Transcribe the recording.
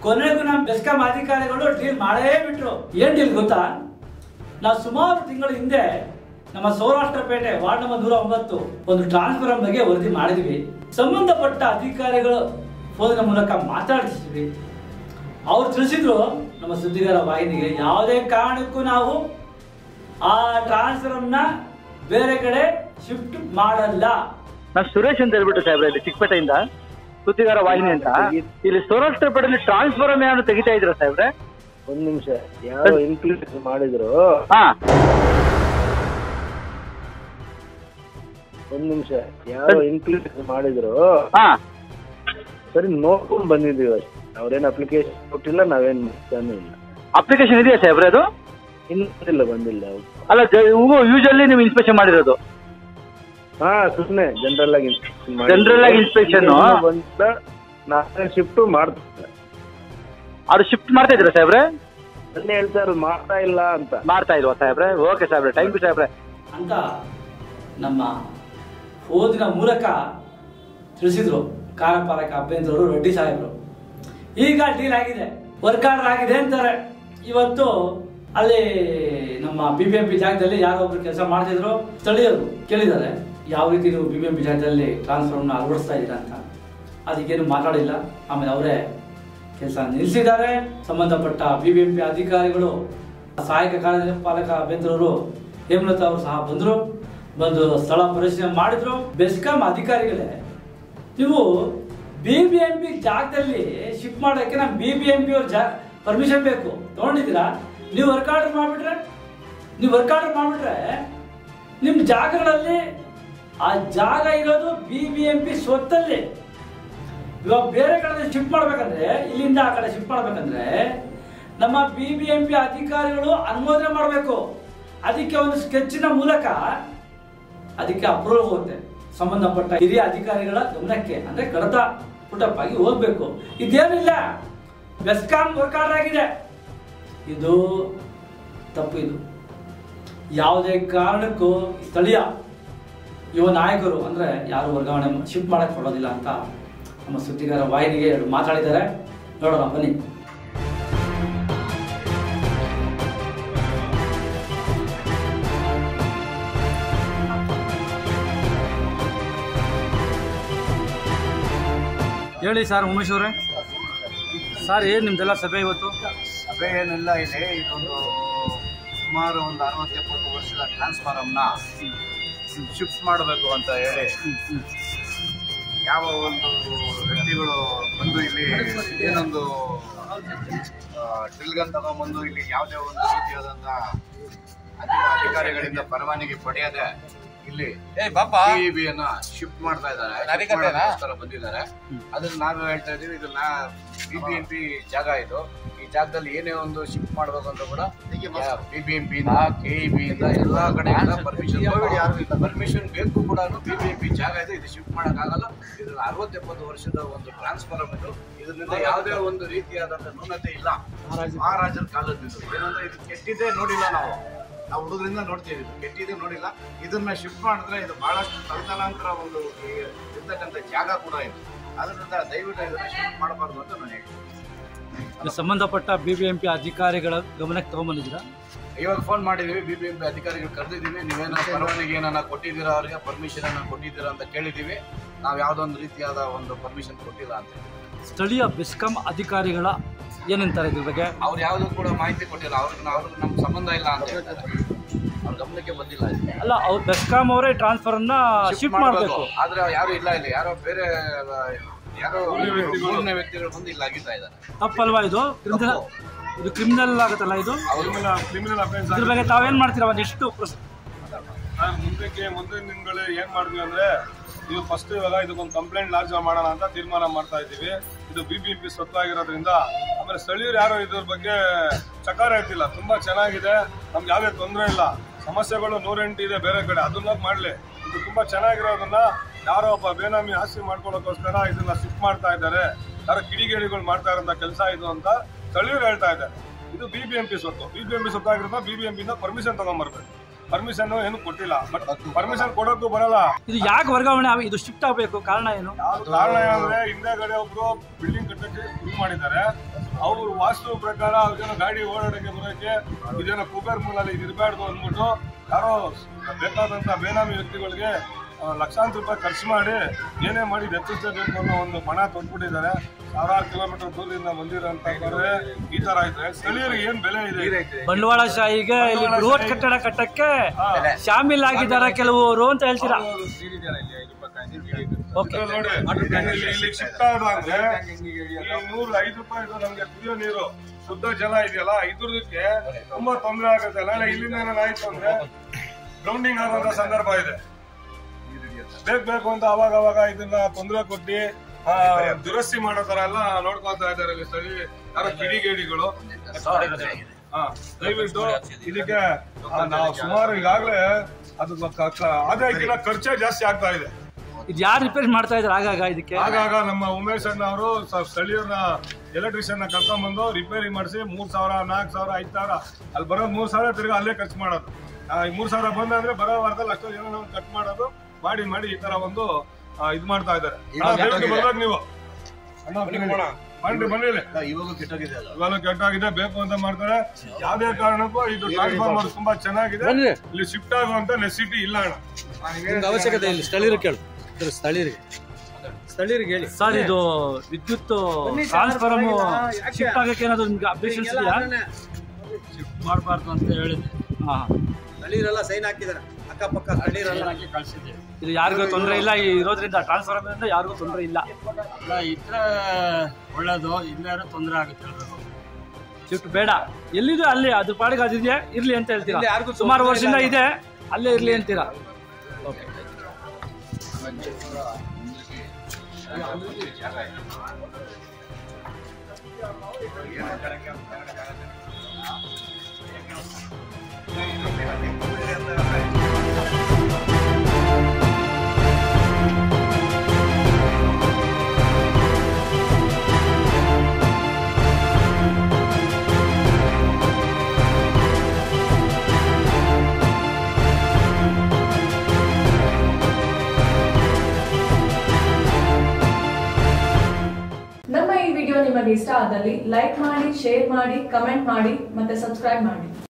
ಕೊನೆಗೂ ನಮ್ಮ ಬೆಸ್ಕಾಂ ಅಧಿಕಾರಿಗಳು ಡೀಲ್ ಮಾಡೇ ಬಿಟ್ರು ಏನ್ ಡೀಲ್ ಗೊತ್ತಾ ನಾವು ಸುಮಾರು ತಿಂಗಳ ಹಿಂದೆ ನಮ್ಮ ಸೌರಾಷ್ಟ್ರಪೇಟೆ ವಾರ್ಡ್ ನಂಬರ್ ನೂರ ಒಂಬತ್ತು ಒಂದು ಟ್ರಾನ್ಸ್ಫರ್ ಬಗ್ಗೆ ವರದಿ ಮಾಡಿದ್ವಿ ಸಂಬಂಧಪಟ್ಟ ಅಧಿಕಾರಿಗಳು ಫೋನಿನ ಮೂಲಕ ಮಾತಾಡಿಸಿದ್ವಿ ಅವ್ರು ತಿಳಿಸಿದ್ರು ನಮ್ಮ ಸುದ್ದಿಗಾರ ವಾಹಿನಿಗೆ ಯಾವುದೇ ಕಾರಣಕ್ಕೂ ನಾವು ಆ ಟ್ರಾನ್ಸ್ಫರ್ನ ಬೇರೆ ಕಡೆ ಶಿಫ್ಟ್ ಮಾಡಲ್ಲ ನಾನು ಸುರೇಶ್ ಅಂತ ಹೇಳ್ಬಿಟ್ಟು ಸಾಹೇಬ್ರೆ ಇಲ್ಲಿ ಚಿಕ್ಕಪೇಟೆಯಿಂದ ಸುದ್ದಿಗಾರ ವಾಹಿನಿ ಅಂತ ಇಲ್ಲಿ ಸೌರಾಷ್ಟ್ರಪೇಟೆಯಲ್ಲಿ ಟ್ರಾನ್ಸ್ಫರ್ ಏನಾದ್ರು ತೆಗಿತಾ ಇದ್ರ ಸಾಹೇಬ್ರೆ ಒಂದ್ ನಿಮಿಷ ಯಾರೋ ಇನ್ಕ್ಲೂಡ್ ಮಾಡಿದ್ರು ಹಾ ಒಂದ್ ನಿಮಿಷ ಯಾರೋ ಇನ್ಕ್ಲೂಡ್ ಮಾಡಿದ್ರು ಹಾ ಸರಿ ನೋಡ್ಕೊಂಡ್ ಬಂದಿದೀವಿ ಅಷ್ಟೇ ಅವ್ರೇನ್ ಅಪ್ಲಿಕೇಶನ್ ಕೊಟ್ಟಿಲ್ಲ ನಾವೇನ್ ಮಾಡ್ತಾನೂ ಇಲ್ಲ ಅಪ್ಲಿಕೇಶನ್ ಇದೆಯಾ ಸಾಹೇಬ್ರೆ ಅದು ಇನ್ನು ಬಂದಿಲ್ಲ ಬಂದಿಲ್ಲ ಅಲ್ಲ ಯೂಶಲಿ ನೀವು ಇನ್ಸ್ಪೆಕ್ಷನ್ ಮಾಡಿರೋದು ಹಾ ಸುಮ್ನೆ ಜನರಲ್ ಆಗಿ inspection ಮಾಡಿದ್ರು. General ಆಗಿ inspection? ಇನ್ನೂ ಬಂದಿಲ್ಲ ನಾಳೆ ಶಿಫ್ಟ್ ಮಾಡ್ತಾರೆ ಅದು ಶಿಫ್ಟ್ ಮಾಡ್ತಾ ಇದ್ರ ಸಾಹೇಬ್ರೆ ಅದನ್ನೇ ಹೇಳ್ತಾರೆ ಮಾಡ್ತಾ ಇಲ್ಲ ಅಂತ ಮಾಡ್ತಾ ಇಲ್ವಾ ಸಾಹೇಬ್ರೆ ಓಕೆ ಸಾಹೇಬ್ರೆ ಥ್ಯಾಂಕ್ ಯು ಸಾಹೇಬ್ರೆ ಅಂತ ನಮ್ಮ ಓದಿನ ಮೂಲಕ ತಿಳಿಸಿದ್ರು ಕಾರಪಾಲಕ ಅಭ್ಯಂತರರು ರೆಡ್ಡಿ ಸಾಹೇಬರು ಈಗ ಡೀಲ್ ಆಗಿದೆ ವರ್ಕ್ ಆರ್ಡರ್ ಆಗಿದೆ ಅಂತಾರೆ ಇವತ್ತು ಅಲ್ಲಿ ನಮ್ಮ ಬಿ ಬಿ ಎಂ ಪಿ ಜಾಗದಲ್ಲಿ ಯಾರೋ ಒಬ್ರು ಕೆಲಸ ಮಾಡ್ತಿದ್ರು ಸ್ಥಳೀಯರು ಕೇಳಿದ್ದಾರೆ ಯಾವ ರೀತಿ ನೀವು ಬಿ ಬಿ ಎಂ ಪಿ ಜಾಗದಲ್ಲಿ ಟ್ರಾನ್ಸ್ಫರ್ನ ಅಳವಡಿಸ್ತಾ ಇದ್ದೀರಾ ಅಂತ ಅದಕ್ಕೇನು ಮಾತಾಡಿಲ್ಲ ಆಮೇಲೆ ಅವರೇ ಕೆಲಸ ನಿಲ್ಲಿಸಿದ್ದಾರೆ ಸಂಬಂಧಪಟ್ಟ ಬಿ ಬಿ ಎಂ ಪಿ ಅಧಿಕಾರಿಗಳು ಸಹಾಯಕ ಕಾರ್ಯಪಾಲಕ ಅಭ್ಯಂತರರು ಹೇಮಲತಾ ಅವರು ಸಹ ಬಂದರು ಬಂದು ಸ್ಥಳ ಪರಿಶೀಲನೆ ಮಾಡಿದ್ರು ಬೆಸ್ಕಾಂ ಅಧಿಕಾರಿಗಳೇ ನೀವು ಬಿ ಬಿ ಎಂ ಪಿ ಜಾಗದಲ್ಲಿ ಶಿಫ್ಟ್ ಮಾಡೋಕ್ಕೆ ನಮ್ಮ ಬಿ ಬಿ ಎಂ ಪಿ ಅವ್ರ ಜಾ ಪರ್ಮಿಷನ್ ಬೇಕು ತೊಗೊಂಡಿದ್ದೀರಾ ನೀವು ವರ್ಕ್ ಆರ್ಡರ್ ಮಾಡಿಬಿಟ್ರೆ ನೀವು ವರ್ಕ್ ಆರ್ಡರ್ ಮಾಡಿಬಿಟ್ರೆ ನಿಮ್ಮ ಜಾಗಗಳಲ್ಲಿ ಆ ಜಾಗ ಇರೋದು ಬಿ ಬಿ ಎಂ ಪಿ ಸ್ವತ್ತಲ್ಲಿ ಇವಾಗ ಬೇರೆ ಕಡೆ ಶಿಫ್ಟ್ ಮಾಡ್ಬೇಕಂದ್ರೆ ಇಲ್ಲಿಂದ ಆ ಕಡೆ ಶಿಫ್ಟ್ ಮಾಡ್ಬೇಕಂದ್ರೆ ನಮ್ಮ ಬಿ ಬಿ ಎಂ ಪಿ ಅಧಿಕಾರಿಗಳು ಅನುಮೋದನೆ ಮಾಡಬೇಕು ಅದಕ್ಕೆ ಒಂದು ಸ್ಕೆಚ್ನ ಮೂಲಕ ಅದಕ್ಕೆ ಅಪ್ರೂವಲ್ ಹೋಗುತ್ತೆ ಸಂಬಂಧಪಟ್ಟ ಹಿರಿಯ ಅಧಿಕಾರಿಗಳ ಗಮನಕ್ಕೆ ಅಂದ್ರೆ ಕಡತ ಪುಟಪ್ ಆಗಿ ಹೋಗ್ಬೇಕು ಇದೇನಿಲ್ಲ ಬೆಸ್ಕಾಂ ವರ್ಕ್ ಆರ್ಡರ್ ಆಗಿದೆ ಇದು ತಪ್ಪು ಇದು ಯಾವುದೇ ಕಾರಣಕ್ಕೂ ಸ್ಥಳೀಯ ಯುವ ನಾಯಕರು ಅಂದ್ರೆ ಯಾರು ವರ್ಗಾವಣೆ ಶಿಫ್ಟ್ ಮಾಡಕ್ ಕೊಡೋದಿಲ್ಲ ಅಂತ ನಮ್ಮ ಸುದ್ದಿಗಾರ ವಾಹಿನಿಗೆ ಎರಡು ಮಾತಾಡಿದ್ದಾರೆ ನೋಡೋಣ ಬನ್ನಿ ಹೇಳಿ ಸರ್ ಉಮೇಶ್ ಅವರೇ ಸರ್ ಏನು ನಿಮ್ದೆಲ್ಲ ಸಭೆ ಇವತ್ತು ಸಭೆ ಏನಿಲ್ಲ ಇಲ್ಲಿ ಇದೊಂದು ಸುಮಾರು ಒಂದು ಅರವತ್ತು ಎಪ್ಪತ್ತು ವರ್ಷದ ಟ್ರಾನ್ಸ್ಫಾರಮ್ನ ಶಿಫ್ಟ್ ಮಾಡಬೇಕು ಅಂತ ಹೇಳಿ ಯಾವ ಒಂದು ವ್ಯಕ್ತಿಗಳು ಬಂದು ಇಲ್ಲಿ ಏನೊಂದು ಡ್ರಿಲ್ಗನ್ ತಗೊಂಡ್ಬಂದು ಇಲ್ಲಿ ಯಾವುದೇ ಒಂದು ರೀತಿಯಾದಂಥ ಅಧಿ- ಅಧಿಕಾರಿಗಳಿಂದ ಪರವಾನಗಿ ಪಡೆಯದೆ ಇಲ್ಲಿ ಅನ್ನ ಶಿಫ್ಟ್ ಮಾಡ್ತಾ ಇದ್ದಾರೆ shift ಮಾಡೋದಕ್ಕೋಸ್ಕರ ಬಂದಿದ್ದಾರೆ ಅದನ್ನ ನಾವು ಹೇಳ್ತಾ ಇದೀವಿ ಇದು ನಾ ಬಿ ಬಿ ಎಂ ಪಿ ಜಾಗ ಇದು ಈ ಜಾಗದಲ್ಲಿ ಏನೇ ಒಂದು ಶಿಫ್ಟ್ ಮಾಡ್ಬೇಕು ಅಂತ ಕೂಡ ಬಿ ಬಿ ಎಂ ಪಿ ಇಂದ ಕೆ ಇ ಬಿ ಇಂದ ಎಲ್ಲಾ ಕಡೆಯಿಂದ ಪರ್ಮಿಷನ್ ಪರ್ಮಿಷನ್ ಬೇಕು ಕೂಡ ಬಿ ಬಿ ಎಂ ಪಿ ಜಾಗ ಇದೆ ಇದು ಶಿಫ್ಟ್ ಆಗಲ್ಲ ಇದು ಅರವತ್ತು ಎಪ್ಪತ್ತು ವರ್ಷದ ಒಂದು ಟ್ರಾನ್ಸ್ಫರ್ ಇದು ಇದರಿಂದ ಯಾವುದೇ ಒಂದು ರೀತಿಯಾದಂತ ನ್ಯೂನತೆ ಇಲ್ಲ ಮಹಾರಾಜರ ಕಾಲದ್ದು ಇದು ಏನಂದ್ರೆ ಇದು ಕೆಟ್ಟಿದ್ದೇ ನೋಡಿಲ್ಲ ನಾವು ನಾವು ಹುಡುಗರಿಂದ ನೋಡ್ತೀವಿ ಇದು ಕೆಟ್ಟಿದೆ ನೋಡಿಲ್ಲ ಇದನ್ನ ಶಿಫ್ಟ್ ಮಾಡಿದ್ರೆ ಇದು ಬಹಳಷ್ಟು ತಲತಲಾಂತರ ಒಂದು ಈ ಇರ್ತಕ್ಕಂಥ ಜಾಗ ಕೂಡ ಇದು ಅದರಿಂದ ದಯವಿಟ್ಟು ಇದನ್ನ ಶಿಫ್ಟ್ ಮಾಡಬಾರ್ದು ಅಂತ ನಾನು ಹೇಳ್ತೀನಿ ಇದು ಸಂಬಂಧಪಟ್ಟ ಬಿ ಬಿ ಎಂ ಪಿ ಅಧಿಕಾರಿಗಳ ಗಮನಕ್ಕೆ ತಗೊಂಬಂದಿದ್ದೀರಾ ಇವಾಗ ಫೋನ್ ಮಾಡಿದೀವಿ ಬಿ ಬಿ ಎಂ ಪಿ ಅಧಿಕಾರಿಗಳು ಕರೆದಿದ್ದೀವಿ ನೀವೇನ ಪರವಾನಗಿ ಏನಾರ ಕೊಟ್ಟಿದ್ದೀರಾ ಅವರಿಗೆ ಪರ್ಮಿಷನ್ ಏನಾರ ಕೊಟ್ಟಿದ್ದೀರಾ ಅಂತ ಕೇಳಿದ್ದೀವಿ ನಾವು ಯಾವುದೊಂದು ರೀತಿಯಾದ ಒಂದು ಪರ್ಮಿಷನ್ ಕೊಟ್ಟಿಲ್ಲ ಅಂತ ಸ್ಥಳೀಯ ಬೆಸ್ಕಾಂ ಅಧಿಕಾರಿಗಳ ಏನಂತಾರೆ ಇದ್ರ ಬಗ್ಗೆ ಅವ್ರು ಯಾವುದೂ ಕೂಡ ಮಾಹಿತಿ ಕೊಟ್ಟಿಲ್ಲ ಅವ್ರಿಗೆ ಅವ್ರಿಗೆ ನಮ್ಗೆ ಸಂಬಂಧ ಇಲ್ಲ ಅಂತ ಹೇಳ್ತಾರೆ ಅವ್ರ ಗಮನಕ್ಕೆ ಬಂದಿಲ್ಲ ಇದು. ಅಲ್ಲ ಅವ್ರು ಬೆಸ್ಕಾಂ ಅವರೇ ಟ್ರಾನ್ಸ್ಫರ್ನ ಶಿಫ್ಟ್ ಮಾಡಬೇಕು ಆದ್ರೆ ಯಾರು ಇಲ್ಲ ಇಲ್ಲಿ ಯಾರೋ ಬೇರೆ ಯಾರೋ ಮೂರನೇ ವ್ಯಕ್ತಿಗಳು ಬಂದು ಇಲ್ಲಿ ಆಗಿತಾ ಇದ್ದಾರೆ ತಪ್ಪಲ್ವಾ ಇದು ಕ್ರಿಮಿನಲ್ ಇದು ಕ್ರಿಮಿನಲ್ ಆಗುತ್ತಲ್ಲ ಇದು ಕ್ರಿಮಿನಲ್ ಅಫೆನ್ಸ್ ಇದ್ರ ಬಗ್ಗೆ ತಾವೇನ್ ಮಾಡ್ತೀರಾ ಒಂದಿಷ್ಟು ಪ್ರಸ್- ಮುಂದಕ್ಕೆ ಮುಂದಿನ ದಿನಗಳು ಏನ್ ಮಾಡಿದ್ವಿ ಅಂದ್ರೆ ಇದು ಫಸ್ಟ್ ಇವಾಗ ಇದಕ್ಕೊಂದು ಕಂಪ್ಲೇಂಟ್ ಲಾಂಚ್ ಮಾಡೋಣ ಅಂತ ತೀರ್ಮಾನ ಮಾಡ್ತಾ ಇದ್ದೀವಿ ಇದು ಬಿ ಬಿ ಪಿ ಸ್ವತ್ತಾಗಿರೋದ್ರಿಂದ ಆಮೇಲೆ ಸ್ಥಳೀಯರು ಯಾರು ಇದ್ರ ಬಗ್ಗೆ ಚಕಾರ ಇರ್ತಿಲ್ಲ ತುಂಬಾ ಚೆನ್ನಾಗಿದೆ ನಮ್ಗೆ ಯಾವುದೇ ತೊಂದರೆ ಇಲ್ಲ ಸಮಸ್ಯೆಗಳು ನೂರೆಂಟು ಇದೆ ಬೇರೆ ಕಡೆ ಅದನ್ನ ಮಾಡ್ಲಿ ಇದು ತುಂಬಾ ಚೆನ್ನಾಗಿರೋದನ್ನ ಯಾರೋ ಒಬ್ಬ ಬೇನಾಮಿ ಆಸ್ತಿ ಮಾಡ್ಕೊಳ್ಳೋಕೋಸ್ಕರ ಇದನ್ನ ಶಿಫ್ಟ್ ಮಾಡ್ತಾ ಇದ್ದಾರೆ ಯಾರೋ ಕಿಡಿಗೇಡಿಗಳು ಮಾಡ್ತಾ ಇರೋಂಥ ಕೆಲಸ ಇದು ಅಂತ ಸ್ಥಳೀಯರು ಹೇಳ್ತಾ ಇದ್ದಾರೆ ಇದು ಬಿ ಬಿ ಎಂ ಪಿ ಸ್ವತ್ತು ಬಿ ಬಿ ಎಂ ಪಿ ಸ್ವತ್ತಾಗಿರೋದ್ರಿಂದ ಬಿ ಬಿ ಎಂ ಪಿಂದ ಪರ್ಮಿಷನ್ ತಗೊಂಡ್ಬರ್ಬೇಕು ಪರ್ಮಿಷನ್ ಏನು ಕೊಟ್ಟಿಲ್ಲ ಬಟ್ ಪರ್ಮಿಷನ್ ಕೊಡೋಕ್ಕೂ ಬರಲ್ಲ ಇದು ಯಾಕೆ ವರ್ಗಾವಣೆ ಆಗಿ- ಇದು ಶಿಫ್ಟ್ ಆಗಬೇಕು ಕಾರಣ ಏನು ಕಾರಣ ಏನಂದ್ರೆ ಹಿಂದೆಗಡೆ ಒಬ್ರು ಬಿಲ್ಡಿಂಗ್ ಕಟ್ಟಕ್ಕೆ ಶುರು ಮಾಡಿದ್ದಾರೆ ಅವ್ರ ವಾಸ್ತು ಪ್ರಕಾರ ಅವ್ರಿಗೇನೋ ಗಾಡಿ ಓಡಾಡಕ್ಕೆ ಬರೋಕ್ಕೆ ಇದೇನೋ ಕುಬೇರ್ ಮೂಲಲ್ಲಿ ಇದು ಇರಬಾರ್ದು ಅಂದ್ಬಿಟ್ಟು ಯಾರೋ ಬೇಕಾದಂತ ಬೇನಾಮಿ ವ್ಯಕ್ತಿಗಳಿಗೆ ಆ, ಲಕ್ಷಾಂತರ ರೂಪಾಯಿ ಖರ್ಚು ಮಾಡಿ ಏನೇ ಮಾಡಿ ಎತ್ತಿಸಬೇಕು ಅನ್ನೋ ಒಂದು ಪಣ ತೊಟ್ಬಿಟ್ಟಿದ್ದಾರೆ ಸಾವಿರಾರು ಕಿಲೋಮೀಟರ್ ದೂರದಿಂದ ಬಂದಿರೋಂಥವ್ರೆ ಈ ತರ ಇದ್ರೆ ಸ್ಥಳೀಯರಿಗೆ ಏನ್ ಬೆಲೆ ಇದೆ ಬಂಡವಾಳಶಾಹಿಗೆ ಇಲ್ಲಿ ಬೃಹತ್ ಕಟ್ಟಡ ಕಟ್ಟಕ್ಕೆ ಶಾಮೀಲ್ ಆಗಿದ್ದಾರೆ ಕೆಲವರು ಅಂತ ಹೇಳ್ತೀರಾ ಓಕೆ ನೋಡಿ ಇಲ್ಲಿ ಇಲ್ಲಿ ಶಿಫ್ಟ್ ಆದ್ರೆ ಈ ನೂರು ಐದು ರೂಪಾಯಿ ನಮ್ಗೆ ಕುಡಿಯೋ ನೀರು ಶುದ್ಧ ಜಲ ಇದೆಯಲ್ಲ ಇದ್ರದಕ್ಕೆ ತುಂಬಾ ತೊಂದರೆ ಆಗುತ್ತೆ ನಾಳೆ ಇಲ್ಲಿಂದ ಏನಾದ್ರು ಆಯ್ತು ಅಂದ್ರೆ ಗ್ರೌಂಡಿಂಗ್ ಆಗುವಂತ ಸಂದರ್ಭ ಇದೆ ಬೇಕು ಬೇಕು ಅಂತ ಅವಾಗ ಅವಾಗ ಇದನ್ನ ತೊಂದರೆ ಕೊಟ್ಟು ಆ, ದುರಸ್ತಿ ಮಾಡೋ ತರ ಎಲ್ಲ ನೋಡ್ಕೊಳ್ತಾ ಇದ್ದಾರೆ ಇಲ್ಲಿ ಸ್ಥಳೀಯ ಯಾರೋ ಕಿಡಿಗೇಡಿಗಳು ಹಾ ದಯವಿಟ್ಟು ಇದಕ್ಕೆ ಆ, ನಾವು ಸುಮಾರು ಈಗಾಗಲೇ ಅದು ಕ- ಕ- ಆದಾಯಕ್ಕಿಂತ ಖರ್ಚೇ ಜಾಸ್ತಿ ಆಗ್ತಾ ಇದೆ ಇದು ಯಾರು ರಿಪೇರ್ ಮಾಡ್ತಾ ಇದ್ದಾರೆ ಆಗಾಗ ಇದಕ್ಕೆ ಆಗಾಗ ನಮ್ಮ ಉಮೇಶ್ ಅಣ್ಣ ಅವರು ಸ್ಥಳೀಯರನ್ನ ಎಲೆಕ್ಟ್ರಿಷಿಯನ್ ಕರ್ಕೊಂಡ್ ಬಂದು ರಿಪೇರಿ ಮಾಡಿಸಿ ಮೂರ್ ಸಾವಿರ ನಾಲ್ಕು ಸಾವಿರ ಐದು ಸಾವಿರ ಅಲ್ಲಿ ಬರೋದು ಮೂರ್ ಸಾವಿರ ತಿರ್ಗಾ ಅಲ್ಲೇ ಖರ್ಚು ಮಾಡೋದು ಆ, ಈ ಮೂರ್ ಸಾವಿರ ಬಂದಂದ್ರೆ ಬರೋ ವಾರದಲ್ಲಿ ಅಷ್ಟೋ ಜನ ನಾವು ಕಟ್ ಮಾಡೋದು ಮಾಡಿ ಮಾಡಿ ಈ ತರ ಒಂದು ಆ, ಇದ್ ಮಾಡ್ತಾ ಇದ್ದಾರೆ ಅಣ್ಣ, ದಯವಿಟ್ಟು ಬರ್ಬೇಕು ನೀವು ಅಣ್ಣ ಬನ್ನಿ ಬನ್ನಿ ಇಲ್ಲಿ. ಇವಾಗ ಕೆಟ್ಟೋಗಿದೆ ಅದು ಇವೆಲ್ಲ ಕೆಟ್ಟಾಗಿದೆ ಬೇಕು ಅಂತ ಮಾಡ್ತಾರೆ ಯಾವ್ದೇ ಕಾರಣಕ್ಕೂ ಇದು ಟ್ರಾನ್ಸ್ಫಾರ್ಮರ್ ತುಂಬಾ ಚೆನ್ನಾಗಿದೆ ಇಲ್ಲಿ ಶಿಫ್ಟ್ ಆಗುವಂತ ನೆಸಿಟಿ ಇಲ್ಲ ಅಣ್ಣ ಅವಶ್ಯಕತೆ ಇಲ್ಲ ಸ್ಥಳೀಯರಿಗೆ ಕೇಳು ಇದ್ರ ಸ್ಥಳೀಯರಿಗೆ ಸ್ಥಳೀಯರಿಗೆ ಹೇಳಿ ಸರ್ ಇದು ವಿದ್ಯುತ್ ಟ್ರಾನ್ಸ್ಫಾರ್ಮ್ ಶಿಫ್ಟ್ ಆಗಕ್ಕೆ ಏನಾದ್ರು ನಿಮ್ಗೆ ಅಬ್ಜೆಕ್ಷನ್ಸ್ ಇದೆಯಾ ಮಾಡಬಾರ್ದು ಅಂತ ಹೇಳಿದೆ ಹಾ ಸ್ಥಳೀಯರೆಲ್ಲ ಸೈನ್ ಹಾಕಿದ್ದಾರೆ ಅಕ್ಕಪಕ್ಕ ಸ್ಥಳೀಯರೆಲ್ಲ ಕಳಿಸಿದ್ದೇವೆ ಇದು ಯಾರಿಗೂ ತೊಂದರೆ ಇಲ್ಲ ಈ ಇರೋದ್ರಿಂದ ಟ್ರಾನ್ಸ್ಫಾರ್ಮರ್ ಯಾರಿಗೂ ತೊಂದರೆ ಇಲ್ಲ ಇಲ್ಲ ಇದ್ರೆ ಒಳ್ಳೇದು ಇಲ್ಲಾದ್ರೆ ತೊಂದರೆ ಆಗುತ್ತೆ ಹೇಳ್ಬೇಕು ಶಿಫ್ಟ್ ಬೇಡ ಎಲ್ಲಿದೆ ಅಲ್ಲಿ ಅದ್ರ ಪಾಡಿಗೆ ಅದಿದೆಯಾ ಇರ್ಲಿ ಅಂತ ಹೇಳ್ತೀರಾ ಇಲ್ಲಿ ಯಾರಿಗೂ ಸುಮಾರು ತೊಂದ್ರೆ ವರ್ಷದಿಂದ ಇಲ್ಲ. ಇದೆ ಅಲ್ಲೇ ಇರ್ಲಿ ಅಂತೀರಾ ಓಕೆ ನಮ್ಮ ಈ ವಿಡಿಯೋ ನಿಮಗೆ ಇಷ್ಟ ಆದಲ್ಲಿ ಲೈಕ್ ಮಾಡಿ ಶೇರ್ ಮಾಡಿ ಕಮೆಂಟ್ ಮಾಡಿ ಮತ್ತೆ ಸಬ್ಸ್ಕ್ರೈಬ್ ಮಾಡಿ